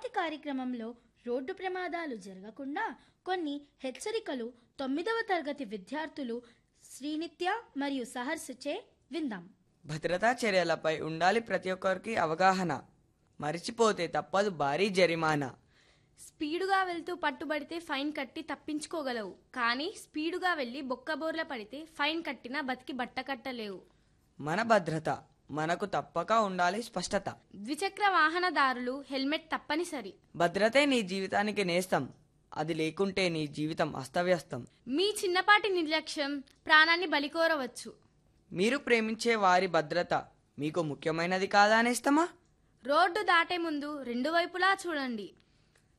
తరువాతి కార్యక్రమంలో రోడ్డు ప్రమాదాలు జరగకుండా కొన్ని హెచ్చరికలు తొమ్మిదవ తరగతి విద్యార్థులు శ్రీనిత్య మరియు సహర్షచే విందాం భద్రతా చర్యలపై ఉండాలి ప్రతి ఒక్కరికి అవగాహన మరిచిపోతే తప్పదు భారీ జరిమానా స్పీడుగా వెళ్తూ పట్టుబడితే ఫైన్ కట్టి తప్పించుకోగలవు కానీ స్పీడుగా వెళ్ళి బొక్కబోర్ల పడితే ఫైన్ కట్టినా బతికి బట్ట కట్టలేవు మన భద్రత మనకు తప్పక ఉండాలి స్పష్టత ద్విచక్ర వాహనదారులు హెల్మెట్ తప్పనిసరి భద్రతే నీ జీవితానికి నేస్తం అది లేకుంటే నీ జీవితం అస్తవ్యస్తం మీ చిన్నపాటి నిర్లక్ష్యం ప్రాణాన్ని బలికోరవచ్చు మీరు ప్రేమించే వారి భద్రత మీకు ముఖ్యమైనది కాదా నేస్తమా రోడ్డు దాటే ముందు రెండు వైపులా చూడండి